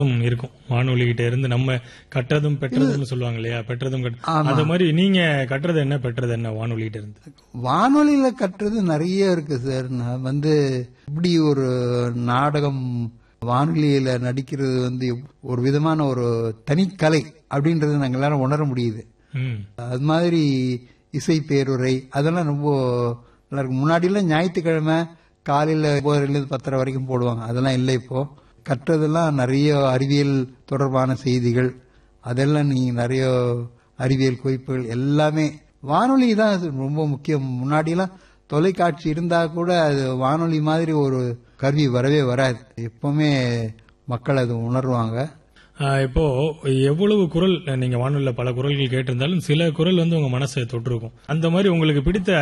ம், இருக்கும் வானொலி கிட்ட இருந்து நம்ம கற்றதும் பெற்றதும்னு சொல்லுவாங்க இல்லையா பெற்றதும் கற்ற- ஆமா. அந்த மாதிரி நீங்க கற்றது என்ன பெற்றது என்ன வானொலி கிட்ட இருந்து வானொலியில கட்டுறது நிறைய இருக்கு சார் நான் வந்து இப்படி ஒரு நாடகம் வானொலியில நடிக்கிறது வந்து ஒரு விதமான ஒரு தனிக்கலை அப்படின்றது நாங்க எல்லாரும் உணர முடியுது ம் அது மாதிரி இசை பேருரை அதெல்லாம் ரொம்ப நல்லா இருக்கு முன்னாடிலாம் ஞாயிற்றுக்கிழமை காலையில ஒன்பதுலேருந்து பத்தரை வரைக்கும் போடுவாங்க அதெல்லாம் இல்லை இப்போ கற்றதெல்லாம் நிறைய அறிவியல் தொடர்பான செய்திகள் அதெல்லாம் நீங்க நிறைய அறிவியல் குறிப்புகள் எல்லாமே வானொலி தான் அது ரொம்ப முக்கியம் முன்னாடிலாம் தொலைக்காட்சி இருந்தா கூட அது வானொலி மாதிரி ஒரு கருவி வரவே வராது எப்பவுமே மக்கள் அது உணர்வாங்க ஆஹ் இப்போ எவ்வளவு குரல் நீங்க வானொலியில பல குரல்கள் கேட்டிருந்தாலும் சில குரல் வந்து உங்க மனசை தொட்டிருக்கும் அந்த மாதிரி உங்களுக்கு பிடித்த